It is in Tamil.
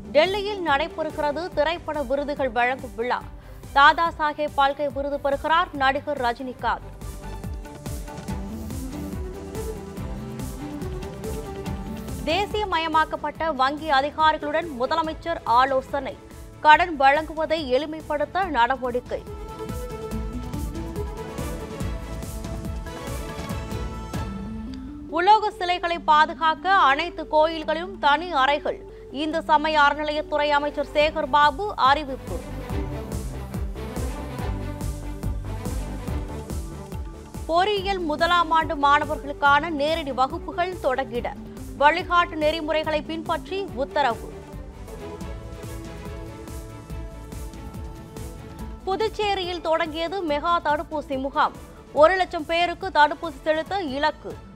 டெல்லியில் நடைபெறுகிறது திரைப்பட விருதுகள் வழங்கும் விழா தாதா சாஹேப் பால்கே விருது பெறுகிறார் நடிகர் ரஜினிகாந்த் தேசியமயமாக்கப்பட்ட வங்கி அதிகாரிகளுடன் முதலமைச்சர் ஆலோசனை கடன் வழங்குவதை எளிமைப்படுத்த நடவடிக்கை உலோக சிலைகளை பாதுகாக்க அனைத்து கோயில்களிலும் தனி அறைகள் இந்து சமய அறநிலையத்துறை அமைச்சர் சேகர் பாபு அறிவிப்பு பொறியியல் முதலாம் ஆண்டு மாணவர்களுக்கான நேரடி வகுப்புகள் தொடங்கிட வழிகாட்டு நெறிமுறைகளை பின்பற்றி உத்தரவு புதுச்சேரியில் தொடங்கியது மெகா தடுப்பூசி முகாம் ஒரு லட்சம் பேருக்கு தடுப்பூசி செலுத்த இலக்கு